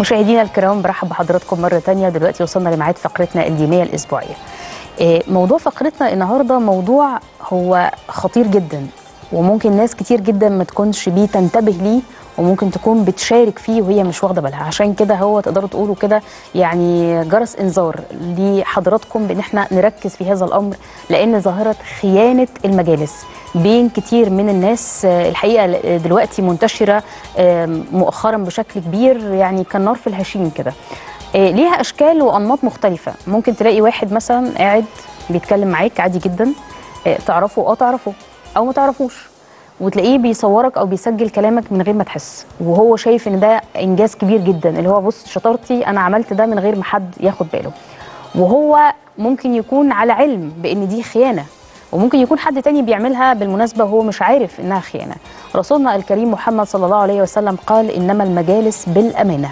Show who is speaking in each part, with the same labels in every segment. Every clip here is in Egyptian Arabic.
Speaker 1: مشاهدينا الكرام برحب بحضراتكم مرة تانية دلوقتي وصلنا لميعاد فقرتنا الدينية الأسبوعية إيه، موضوع فقرتنا النهاردة موضوع هو خطير جدا وممكن ناس كتير جدا ما تكونش بيه تنتبه ليه وممكن تكون بتشارك فيه وهي مش واخده بالها عشان كده هو تقدروا تقولوا كده يعني جرس انذار لحضراتكم بان احنا نركز في هذا الامر لان ظاهره خيانه المجالس بين كتير من الناس آه، الحقيقه دلوقتي منتشره آم، مؤخرا بشكل كبير يعني كالنار في الهشيم كده آه، ليها اشكال وانماط مختلفه ممكن تلاقي واحد مثلا قاعد بيتكلم معاك عادي جدا آه، تعرفه اه تعرفه او ما تعرفوش وتلاقيه بيصورك او بيسجل كلامك من غير ما تحس وهو شايف ان ده انجاز كبير جدا اللي هو بص شطارتي انا عملت ده من غير ما حد ياخد باله وهو ممكن يكون على علم بان دي خيانه وممكن يكون حد تاني بيعملها بالمناسبه وهو مش عارف انها خيانه رسولنا الكريم محمد صلى الله عليه وسلم قال انما المجالس بالامانه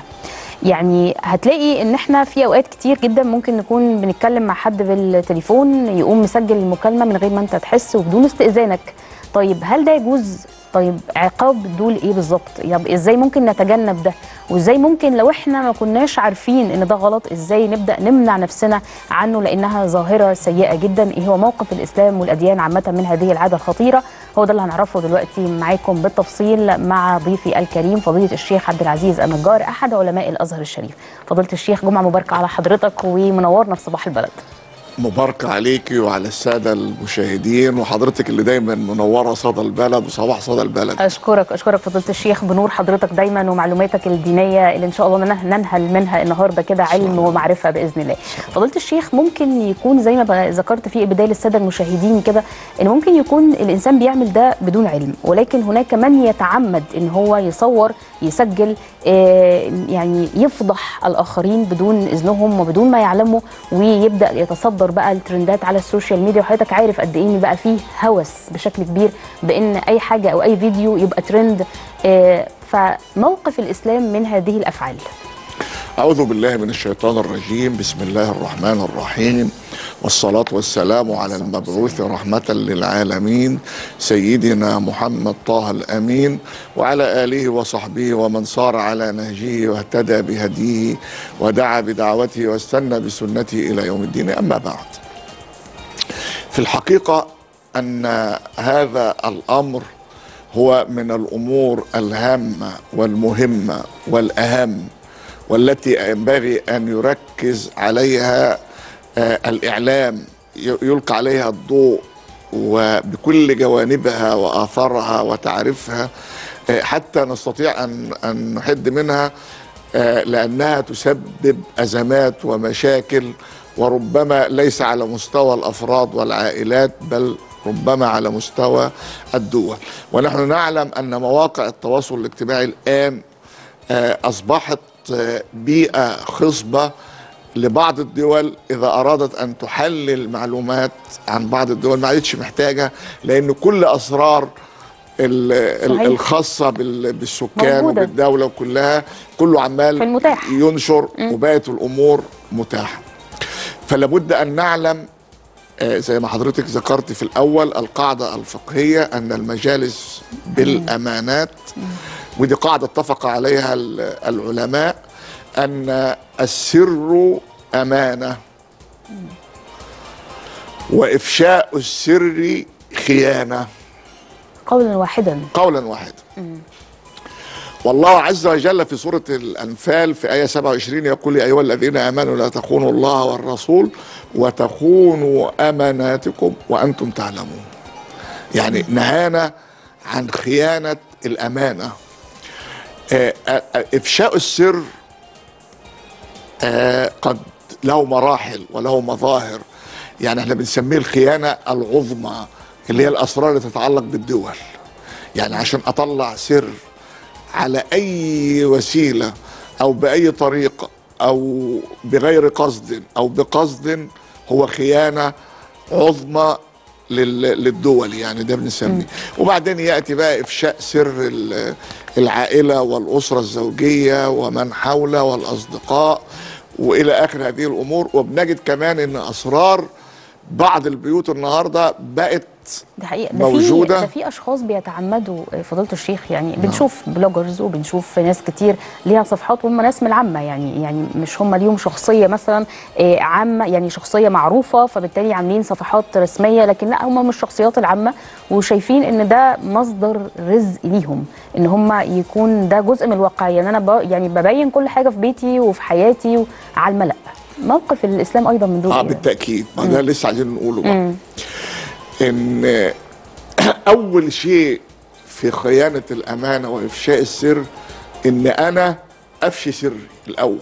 Speaker 1: يعني هتلاقي ان احنا في اوقات كتير جدا ممكن نكون بنتكلم مع حد بالتليفون يقوم مسجل المكالمه من غير ما انت تحس وبدون استئذانك طيب هل ده يجوز طيب عقاب دول ايه بالظبط طب ازاي ممكن نتجنب ده وازاي ممكن لو احنا ما كناش عارفين ان ده غلط ازاي نبدا نمنع نفسنا عنه لانها ظاهره سيئه جدا ايه هو موقف الاسلام والاديان عامه من هذه العاده الخطيره هو ده اللي هنعرفه دلوقتي معاكم بالتفصيل مع ضيفي الكريم فضيله الشيخ عبد العزيز النجار احد علماء الازهر الشريف فضيله الشيخ جمعه مباركه على حضرتك ومنورنا في صباح البلد
Speaker 2: مباركة عليكي وعلى السادة المشاهدين وحضرتك اللي دايما منورة صدى البلد وصباح صدى البلد
Speaker 1: اشكرك اشكرك فضيله الشيخ بنور حضرتك دايما ومعلوماتك الدينيه اللي ان شاء الله ننه- ننهل منها النهارده كده علم ومعرفه باذن الله فضيله الشيخ ممكن يكون زي ما بقى ذكرت في بدايه للساده المشاهدين كده ان ممكن يكون الانسان بيعمل ده بدون علم ولكن هناك من يتعمد ان هو يصور يسجل آه، يعني يفضح الاخرين بدون اذنهم وبدون ما يعلموا ويبدا يتصدر بقى الترندات على السوشيال ميديا وحضرتك عارف قد ايه إن بقى فيه هوس بشكل كبير بان اي حاجه او اي فيديو يبقى ترند آه، فموقف الاسلام من هذه الافعال
Speaker 2: أعوذ بالله من الشيطان الرجيم بسم الله الرحمن الرحيم والصلاة والسلام على المبعوث رحمة للعالمين سيدنا محمد طه الأمين وعلى آله وصحبه ومن صار على نهجه واهتدى بهديه ودعا بدعوته واستنى بسنته إلى يوم الدين أما بعد في الحقيقة أن هذا الأمر هو من الأمور الهامة والمهمة والأهم والتي ينبغي أن يركز عليها آه، الإعلام ي- يلقى عليها الضوء وبكل جوانبها وآثارها وتعريفها آه، حتى نستطيع أن أن نحد منها آه، لأنها تسبب أزمات ومشاكل وربما ليس على مستوى الأفراد والعائلات بل ربما على مستوى الدول ونحن نعلم أن مواقع التواصل الاجتماعي الآن آه، أصبحت آه، بيئة خصبة لبعض الدول إذا أرادت أن تحلل معلومات عن بعض الدول ما عادتش محتاجة لأن كل أسرار ال- ال-
Speaker 1: صحيح.
Speaker 2: الخاصة بال- بالسكان
Speaker 1: موجودة.
Speaker 2: وبالدولة وكلها كله عمال
Speaker 1: في المتاح.
Speaker 2: ينشر وبقت الأمور متاحة فلابد أن نعلم آه، زي ما حضرتك ذكرت في الأول القاعدة الفقهية أن المجالس بالأمانات ودي قاعدة اتفق عليها ال- العلماء أن السر أمانة وإفشاء السر خيانة
Speaker 1: قولا واحدا
Speaker 2: قولا واحدا والله عز وجل في سورة الأنفال في آية 27 يقول يا أيها الذين آمنوا لا تخونوا الله والرسول وتخونوا أماناتكم وأنتم تعلمون يعني نهانا عن خيانة الأمانة آه، آه، آه، إفشاء السر آه، قد له مراحل وله مظاهر يعني احنا بنسميه الخيانة العظمى اللي هي الأسرار اللي تتعلق بالدول يعني عشان أطلع سر على أي وسيلة أو بأي طريقة أو بغير قصد أو بقصد هو خيانة عظمى لل- للدول يعني ده بنسميه وبعدين ياتي بقى افشاء سر ال- العائله والاسره الزوجيه ومن حوله والاصدقاء والى اخر هذه الامور وبنجد كمان ان اسرار بعض البيوت النهارده بقت
Speaker 1: ده حقيقة ده في
Speaker 2: موجودة.
Speaker 1: ده في اشخاص بيتعمدوا آه، فضيله الشيخ يعني بنشوف بلوجرز وبنشوف ناس كتير ليها صفحات وهم ناس من العامه يعني يعني مش هم ليهم شخصيه مثلا آه، عامه يعني شخصيه معروفه فبالتالي عاملين صفحات رسميه لكن لا هم مش الشخصيات العامه وشايفين ان ده مصدر رزق ليهم ان هم يكون ده جزء من الواقعيه ان انا ب- يعني ببين كل حاجه في بيتي وفي حياتي على الملأ موقف الاسلام ايضا من دول
Speaker 2: اه
Speaker 1: إيه؟
Speaker 2: بالتاكيد ما ده لسه عايزين نقوله بقى ان اول شيء في خيانه الامانه وافشاء السر ان انا افشي سري الاول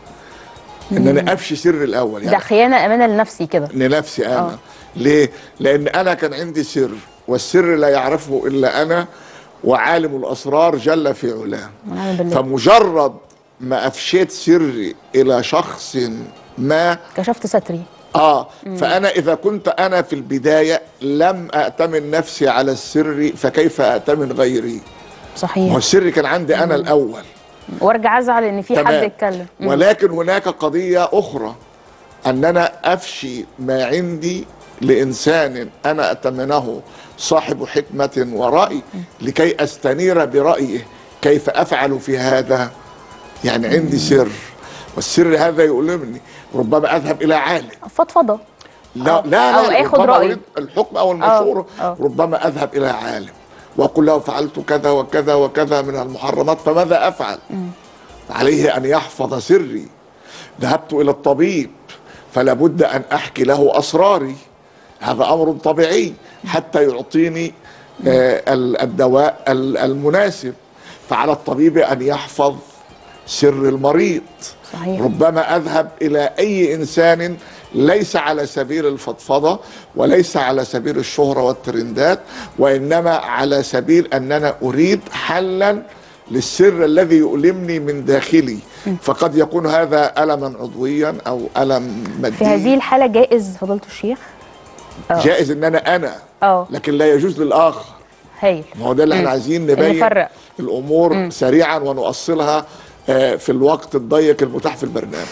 Speaker 2: ان انا افشي سري الاول
Speaker 1: ده
Speaker 2: يعني
Speaker 1: خيانه امانه لنفسي كده
Speaker 2: لنفسي انا
Speaker 1: آه.
Speaker 2: ليه لان انا كان عندي سر والسر لا يعرفه الا انا وعالم الاسرار جل في علاه
Speaker 1: ونعم بالله
Speaker 2: فمجرد ما افشيت سري الى شخص ما
Speaker 1: كشفت ستري
Speaker 2: اه فانا اذا كنت انا في البدايه لم ااتمن نفسي على السر فكيف اتمن غيري ما هو
Speaker 1: صحيح
Speaker 2: السر كان عندي انا الاول
Speaker 1: وارجع ازعل ان في حد
Speaker 2: تمام.
Speaker 1: يتكلم مم.
Speaker 2: ولكن هناك قضيه اخرى ان انا افشي ما عندي لانسان انا اتمنه صاحب حكمه وراي لكي استنير برايه كيف افعل في هذا يعني عندي سر والسر هذا يؤلمني ربما اذهب الى عالم
Speaker 1: فضفضه
Speaker 2: لا
Speaker 1: أو-
Speaker 2: لا لا
Speaker 1: أو آخد
Speaker 2: ربما
Speaker 1: رأي.
Speaker 2: أريد الحكم او المشوره
Speaker 1: أه.
Speaker 2: ربما اذهب الى عالم واقول له فعلت كذا وكذا وكذا من المحرمات فماذا افعل؟ عليه ان يحفظ سري ذهبت الى الطبيب فلا بد ان احكي له اسراري هذا امر طبيعي حتى يعطيني آه، ال- الدواء ال- المناسب فعلى الطبيب ان يحفظ سر المريض
Speaker 1: صحيح.
Speaker 2: ربما اذهب الى اي انسان ليس على سبيل الفضفضه وليس على سبيل الشهره والترندات وانما على سبيل اننا اريد حلا للسر الذي يؤلمني من داخلي فقد يكون هذا الما عضويا او الم مادي
Speaker 1: في هذه الحاله جائز فضيله الشيخ آه.
Speaker 2: جائز ان انا انا
Speaker 1: اه
Speaker 2: لكن لا يجوز للاخر
Speaker 1: هايل
Speaker 2: ما هو ده اللي احنا عايزين نبين
Speaker 1: نفرق.
Speaker 2: الامور سريعا ونؤصلها آه، في الوقت الضيق المتاح في البرنامج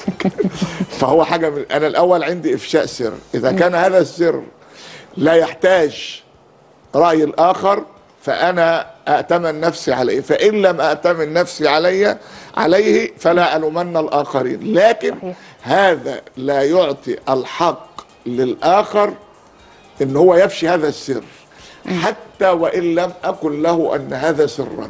Speaker 2: فهو حاجه من انا الاول عندي افشاء سر اذا كان هذا السر لا يحتاج راي الاخر فانا اتمن نفسي عليه فان لم اتمن نفسي علي عليه فلا الومن الاخرين لكن
Speaker 1: صحيح.
Speaker 2: هذا لا يعطي الحق للاخر ان هو يفشي هذا السر حتى وان لم اكن له ان هذا سرا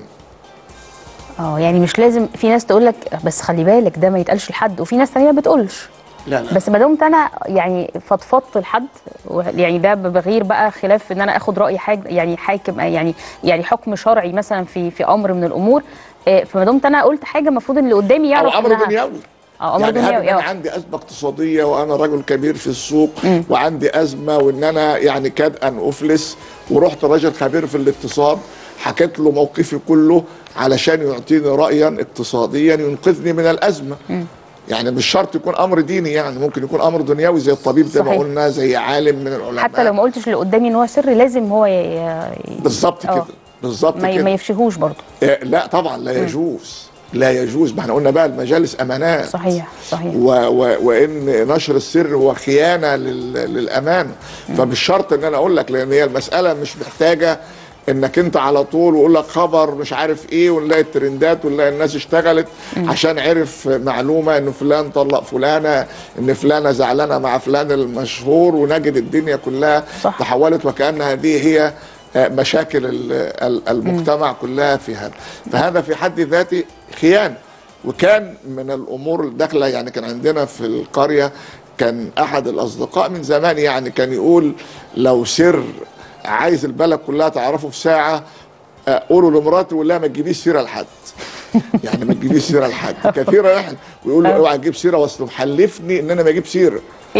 Speaker 1: اه يعني مش لازم في ناس تقول لك بس خلي بالك ده ما يتقالش لحد وفي ناس تانية ما بتقولش
Speaker 2: لا لا
Speaker 1: بس ما دمت انا يعني فضفضت لحد و- يعني ده بغير بقى خلاف ان انا اخد راي حاج يعني حاكم يعني يعني حكم شرعي مثلا في في امر من الامور آه، فما دمت انا قلت حاجه المفروض اللي قدامي
Speaker 2: او
Speaker 1: يعرف
Speaker 2: امر
Speaker 1: إنها-
Speaker 2: دنيوي
Speaker 1: اه امر
Speaker 2: يعني هل
Speaker 1: دنيوي
Speaker 2: انا
Speaker 1: اه
Speaker 2: عندي ازمه اقتصاديه وانا رجل كبير في السوق وعندي ازمه وان انا يعني كاد ان افلس ورحت راجل خبير في الاقتصاد حكيت له موقفي كله علشان يعطيني رايا اقتصاديا ينقذني من الازمه يعني مش شرط يكون امر ديني يعني ممكن يكون امر دنيوي زي الطبيب زي ما
Speaker 1: صحيح.
Speaker 2: قلنا زي عالم من العلماء
Speaker 1: حتى لو ما قلتش اللي قدامي ان هو سر لازم هو ي... ي-
Speaker 2: بالظبط
Speaker 1: آه.
Speaker 2: كده بالظبط
Speaker 1: ما, ي...
Speaker 2: كده
Speaker 1: ما يفشيهوش برضه
Speaker 2: آه، لا طبعا لا يجوز لا يجوز ما احنا قلنا بقى المجالس امانات
Speaker 1: صحيح صحيح
Speaker 2: و و وان نشر السر هو خيانه لل للامانه فمش شرط ان انا اقول لك لان هي المساله مش محتاجه انك انت على طول ويقول لك خبر مش عارف ايه ونلاقي الترندات ونلاقي الناس اشتغلت عشان عرف معلومه ان فلان طلق فلانه ان فلانه زعلانه مع فلان المشهور ونجد الدنيا كلها
Speaker 1: صح.
Speaker 2: تحولت وكان هذه هي آه، مشاكل ال- ال- المجتمع كلها في هذا فهذا في حد ذاته خيانه وكان من الامور الداخله يعني كان عندنا في القريه كان احد الاصدقاء من زمان يعني كان يقول لو سر عايز البلد كلها تعرفه في ساعه آه، قولوا لمراتي ولا ما تجيبيش سيره لحد يعني ما تجيبيش سيره لحد كثيرا يحلف ويقول له اوعى تجيب سيره واصل محلفني ان انا ما اجيب سيره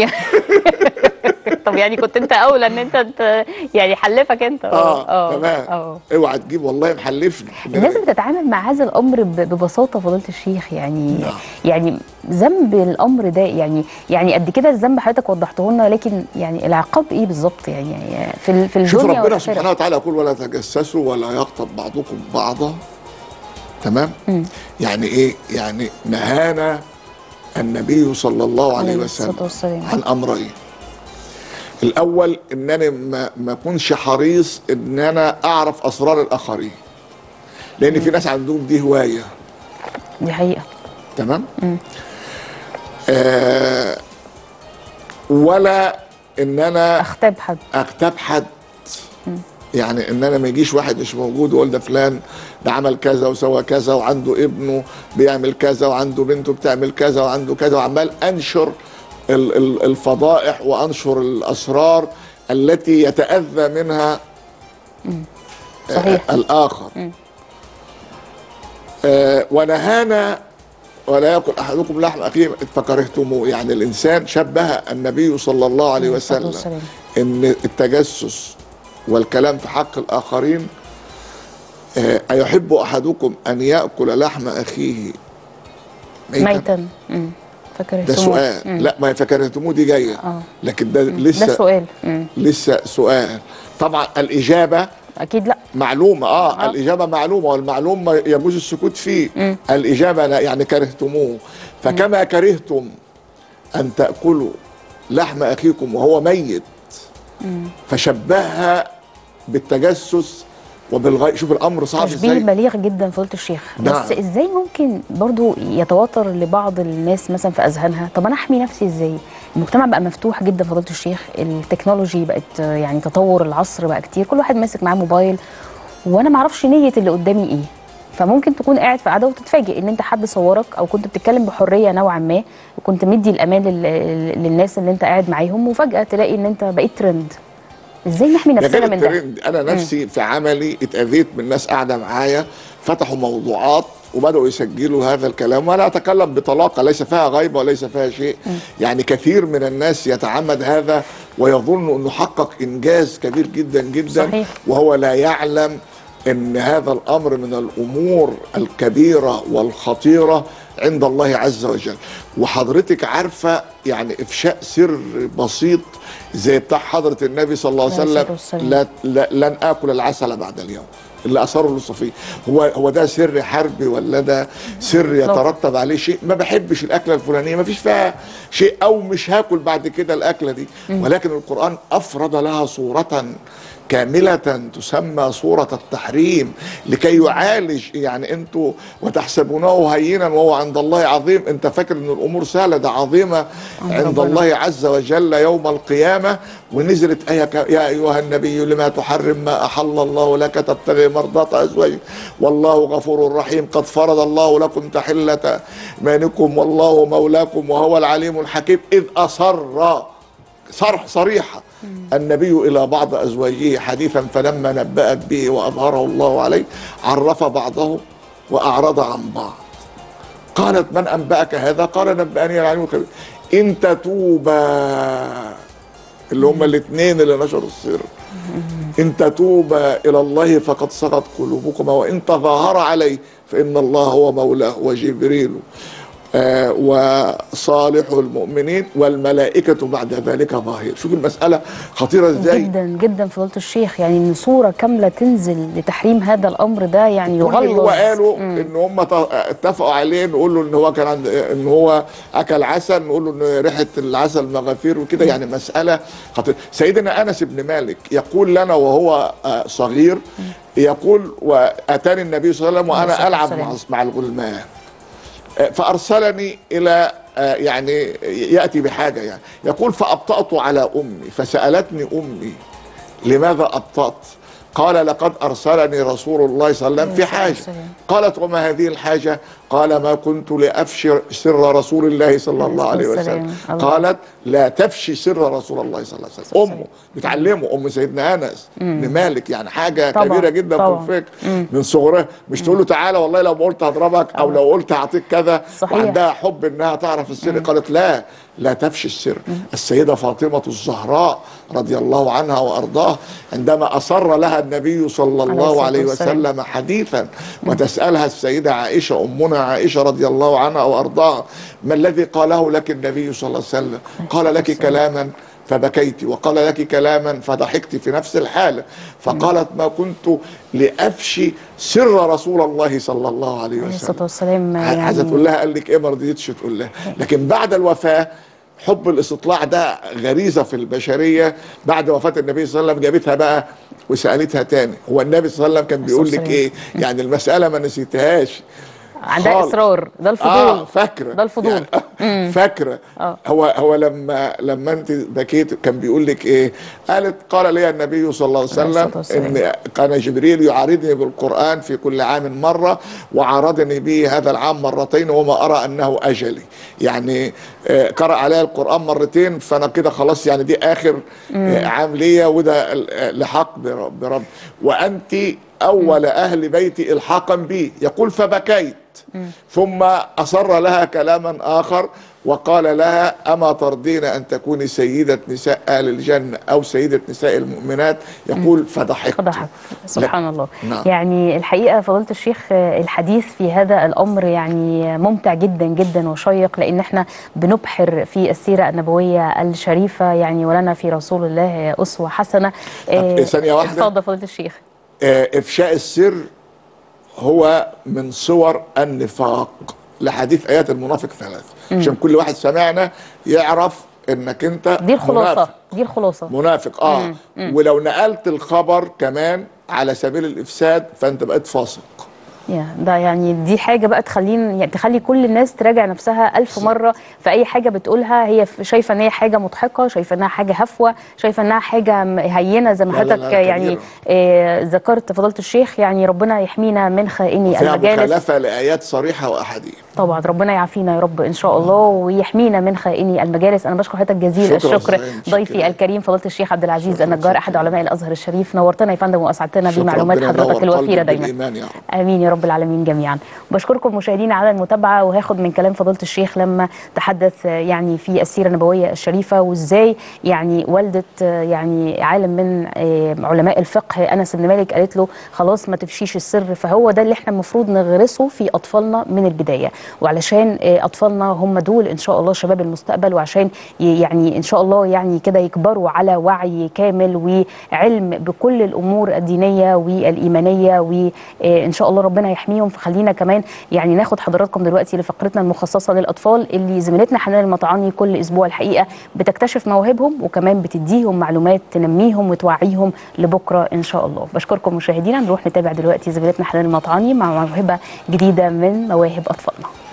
Speaker 1: طب يعني كنت انت اولى ان انت ت- يعني حلفك انت
Speaker 2: اه تمام
Speaker 1: اه
Speaker 2: اوعى تجيب والله محلفني
Speaker 1: الناس بتتعامل مع هذا الامر ب- ببساطه فضيله الشيخ يعني
Speaker 2: نعم.
Speaker 1: يعني ذنب الامر ده يعني يعني قد كده الذنب حضرتك وضحته لنا لكن يعني العقاب ايه بالظبط يعني في ال- في
Speaker 2: شوف
Speaker 1: الدنيا
Speaker 2: ربنا سبحانه
Speaker 1: والآخرة.
Speaker 2: وتعالى يقول ولا تجسسوا ولا يغتب بعضكم بعضا تمام يعني ايه يعني نهانا النبي صلى الله عليه
Speaker 1: عليه الصلاة
Speaker 2: وسلم
Speaker 1: والسلام.
Speaker 2: عن امرين الاول انني ما ما اكونش حريص ان انا اعرف اسرار الاخرين لان في ناس عندهم دي هوايه
Speaker 1: دي حقيقه
Speaker 2: تمام آه ولا ان انا
Speaker 1: اختاب حد
Speaker 2: اغتاب حد يعني ان انا ما يجيش واحد مش موجود ويقول ده فلان ده عمل كذا وسوى كذا وعنده ابنه بيعمل كذا وعنده بنته بتعمل كذا وعنده كذا وعمال انشر ال- ال- الفضائح وانشر الاسرار التي يتاذى منها
Speaker 1: صحيح
Speaker 2: آه، الاخر آه ونهانا ولا ياكل احدكم لحم اخيه فكرهتموه يعني الانسان شبه النبي صلى الله عليه
Speaker 1: عليه الصلاة
Speaker 2: وسلم
Speaker 1: والسلام.
Speaker 2: ان التجسس والكلام في حق الاخرين آه، ايحب احدكم ان ياكل لحم اخيه ميتا,
Speaker 1: ميتا مم. فاكر
Speaker 2: ده سؤال لا ما فكرتموه دي جايه
Speaker 1: آه.
Speaker 2: لكن ده
Speaker 1: ده
Speaker 2: لسه
Speaker 1: سؤال مم.
Speaker 2: لسه سؤال طبعا الاجابه
Speaker 1: اكيد لا
Speaker 2: معلومة آه,
Speaker 1: آه.
Speaker 2: آه. الإجابة معلومة والمعلوم ما يجوز السكوت فيه
Speaker 1: مم.
Speaker 2: الإجابة لا يعني كرهتموه فكما كرهتم أن تأكلوا لحم أخيكم وهو ميت فشبهها بالتجسس وبالغي شوف الأمر صعب
Speaker 1: تشبيه
Speaker 2: إزاي
Speaker 1: بليغ جدا فضيله الشيخ
Speaker 2: نعم.
Speaker 1: بس ازاي ممكن برضو يتواتر لبعض الناس مثلا في اذهانها طب انا احمي نفسي ازاي المجتمع بقى مفتوح جدا فضيله الشيخ التكنولوجي بقت آه، يعني تطور العصر بقى كتير كل واحد ماسك معاه موبايل وانا ما اعرفش نيه اللي قدامي ايه فممكن تكون قاعد في قعده وتتفاجئ ان انت حد صورك او كنت بتتكلم بحريه نوعا ما وكنت مدي الامان لل- للناس اللي انت قاعد معاهم وفجاه تلاقي ان انت بقيت ترند ازاي نحمي
Speaker 2: ده
Speaker 1: نفسنا
Speaker 2: غير
Speaker 1: من ده
Speaker 2: الترند انا نفسي في عملي اتاذيت من ناس قاعده معايا فتحوا موضوعات وبداوا يسجلوا هذا الكلام وانا اتكلم بطلاقه ليس فيها غيبه وليس فيها شيء يعني كثير من الناس يتعمد هذا ويظن انه حقق انجاز كبير جدا جدا
Speaker 1: صحيح.
Speaker 2: وهو لا يعلم ان هذا الامر من الامور الكبيره والخطيره عند الله عز وجل وحضرتك عارفه يعني افشاء سر بسيط زي بتاع حضره النبي صلى الله عليه
Speaker 1: عليه الصلاة
Speaker 2: وسلم
Speaker 1: والسلام.
Speaker 2: لا لا لن اكل العسل بعد اليوم اللي اثره الوصفي هو هو ده سر حربي ولا ده سر يترتب عليه شيء ما بحبش الاكله الفلانيه ما فيش فيها شيء او مش هاكل بعد كده الاكله دي ولكن القران افرد لها صوره كاملة تسمى صورة التحريم لكي يعالج يعني انتوا وتحسبونه هينا وهو عند الله عظيم انت فاكر ان الامور سهلة ده عظيمة عند
Speaker 1: ربنا.
Speaker 2: الله عز وجل يوم القيامة ونزلت آية ك- يا أيها النبي لما تحرم ما أحل الله لك تبتغي مرضات أزواجك والله غفور رحيم قد فرض الله لكم تحلة إيمانكم والله مولاكم وهو العليم الحكيم إذ أصر صرح صريحة النبي إلى بعض أزواجه حديثا فلما نبأت به وأظهره الله عليه عرف بعضه وأعرض عن بعض قالت من أنبأك هذا قال نبأني العليم الخبير إن تتوبا اللي هما الاثنين اللي نشروا السر إن تتوبا إلى الله فقد صغت قلوبكما وإن تظاهر عليه فإن الله هو مولاه وجبريل آه وصالح المؤمنين والملائكة بعد ذلك ظاهر شوف المسألة خطيرة ازاي
Speaker 1: جدا جدا فضيله الشيخ يعني ان صوره كامله تنزل لتحريم هذا الامر ده يعني
Speaker 2: كل اللي هو
Speaker 1: يغلظ
Speaker 2: قالوا ان هم ت- اتفقوا عليه نقول له ان هو كان عند ان هو اكل عسل نقول له ان ريحه العسل مغافير وكده يعني مساله خطيره سيدنا انس بن مالك يقول لنا وهو آه، صغير يقول واتاني النبي صلى الله عليه وسلم
Speaker 1: عليه الصلاة
Speaker 2: وانا العب مع
Speaker 1: والسلام.
Speaker 2: مع الغلمان آه، فارسلني الى آه، يعني ياتي بحاجه يعني يقول فابطات على امي فسالتني امي لماذا ابطات قال لقد ارسلني رسول الله صلى الله عليه وسلم في
Speaker 1: عليه
Speaker 2: حاجه
Speaker 1: الصلاة والسلام.
Speaker 2: قالت وما هذه الحاجه قال ما كنت لافشي سر رسول الله صلى الله عليه
Speaker 1: عليه
Speaker 2: وسلم
Speaker 1: الصلاة والسلام.
Speaker 2: قالت لا تفشي سر رسول الله صلى الله عليه وسلم امه بتعلمه ام سيدنا انس بن مالك يعني حاجه
Speaker 1: طبعا،
Speaker 2: كبيره جدا
Speaker 1: طبعا.
Speaker 2: في الفكر من صغرها مش تقول له تعالى والله لو قلت هضربك او لو قلت هعطيك كذا
Speaker 1: صحيح.
Speaker 2: وعندها حب انها تعرف السر قالت لا لا تفشي السر السيده فاطمه الزهراء رضي الله عنها وارضاها عندما اصر لها النبي صلى الله
Speaker 1: الصلاة
Speaker 2: عليه
Speaker 1: والسلام.
Speaker 2: وسلم حديثا وتسالها السيده عائشه امنا عائشه رضي الله عنها وارضاها ما الذي قاله لك النبي صلى الله عليه وسلم قال لك كلاما فبكيت وقال لك كلاما فضحكت في نفس الحاله فقالت ما كنت لافشي سر رسول الله صلى الله عليه
Speaker 1: عليه الصلاه
Speaker 2: وسلم
Speaker 1: والسلام
Speaker 2: عايزه تقول لها قال لك ايه ما رضيتش تقول لها لكن بعد الوفاه حب الاستطلاع ده غريزه في البشريه بعد وفاه النبي صلى الله عليه وسلم جابتها بقى وسالتها تاني هو النبي صلى الله عليه وسلم كان بيقول لك
Speaker 1: والسلام.
Speaker 2: ايه يعني المساله ما نسيتهاش
Speaker 1: عندها
Speaker 2: خالص.
Speaker 1: اصرار ده الفضول
Speaker 2: اه فاكره
Speaker 1: ده الفضول.
Speaker 2: يعني فاكره
Speaker 1: آه.
Speaker 2: هو هو لما لما انت بكيت كان بيقول لك ايه قالت قال لي النبي صلى الله عليه
Speaker 1: عليه
Speaker 2: وسلم
Speaker 1: الصلاة والسلام.
Speaker 2: ان كان جبريل يعارضني بالقران في كل عام مره وعارضني به هذا العام مرتين وما ارى انه اجلي يعني آه، قرأ عليا القران مرتين فانا كده خلاص يعني دي اخر آه، عام ليا وده آه، لحق برب, برب وانت اول اهل بيتي الحاقا بي يقول فبكيت ثم أصر لها كلاما آخر وقال لها أما ترضين أن تكوني سيدة نساء أهل الجنة أو سيدة نساء المؤمنات يقول فضحكت
Speaker 1: فضحك سبحان الله
Speaker 2: نعم.
Speaker 1: يعني الحقيقه فضيله الشيخ آه، الحديث في هذا الامر يعني ممتع جدا جدا وشيق لان احنا بنبحر في السيره النبويه الشريفه يعني ولنا في رسول الله اسوه حسنه
Speaker 2: طب ثانية واحدة.
Speaker 1: اتفضل فضيله الشيخ
Speaker 2: آه، إفشاء السر هو من صور النفاق لحديث آيات المنافق ثلاث عشان كل واحد سمعنا يعرف انك انت
Speaker 1: دي الخلاصه
Speaker 2: منافق.
Speaker 1: دي الخلاصه
Speaker 2: منافق اه ولو نقلت الخبر كمان على سبيل الافساد فانت بقيت فاسق
Speaker 1: يا ده يعني دي حاجة بقى تخلين يعني تخلي كل الناس تراجع نفسها ألف مرة في أي حاجة بتقولها هي ف- شايفة إن هي حاجة مضحكة شايفة إنها حاجة هفوة شايفة إنها حاجة م- هينة زي ما
Speaker 2: لا، لا،
Speaker 1: حضرتك
Speaker 2: لا،
Speaker 1: يعني
Speaker 2: كبيرة.
Speaker 1: آه ذكرت فضيلة الشيخ يعني ربنا يحمينا من خائني
Speaker 2: فيها
Speaker 1: المجالس
Speaker 2: مخالفه لايات صريحه واحاديث
Speaker 1: طبعا ربنا يعافينا يا رب ان شاء الله ويحمينا من خائني المجالس انا بشكر حضرتك جزيل
Speaker 2: شكراً
Speaker 1: الشكر
Speaker 2: سلام،
Speaker 1: ضيفي
Speaker 2: شكراً.
Speaker 1: الكريم فضيله الشيخ عبد العزيز
Speaker 2: شكراً،
Speaker 1: النجار احد
Speaker 2: شكراً.
Speaker 1: علماء الازهر الشريف نورتنا يا فندم واسعدتنا
Speaker 2: شكراً،
Speaker 1: بمعلومات
Speaker 2: ربنا
Speaker 1: حضرتك
Speaker 2: ينور
Speaker 1: الوفيره
Speaker 2: قلبك
Speaker 1: دايما
Speaker 2: بالإيمان يا رب.
Speaker 1: امين يا رب العالمين جميعا بشكركم مشاهدينا على المتابعه وهاخد من كلام فضيله الشيخ لما تحدث آه، يعني في السيره النبويه الشريفه وازاي يعني والده آه، يعني عالم من آه، علماء الفقه انس بن مالك قالت له خلاص ما تفشيش السر فهو ده اللي احنا المفروض نغرسه في اطفالنا من البدايه وعلشان آه، اطفالنا هم دول ان شاء الله شباب المستقبل وعشان ي- يعني ان شاء الله يعني كده يكبروا على وعي كامل وعلم بكل الامور الدينيه والايمانيه وان شاء الله ربنا يحميهم فخلينا كمان يعني ناخد حضراتكم دلوقتي لفقرتنا المخصصه للاطفال اللي زميلتنا حنان المطعاني كل اسبوع الحقيقه بتكتشف مواهبهم وكمان بتديهم معلومات تنميهم وتوعيهم لبكره ان شاء الله بشكركم مشاهدينا نروح نتابع دلوقتي زميلتنا حنان المطعاني مع موهبه جديده من مواهب اطفالنا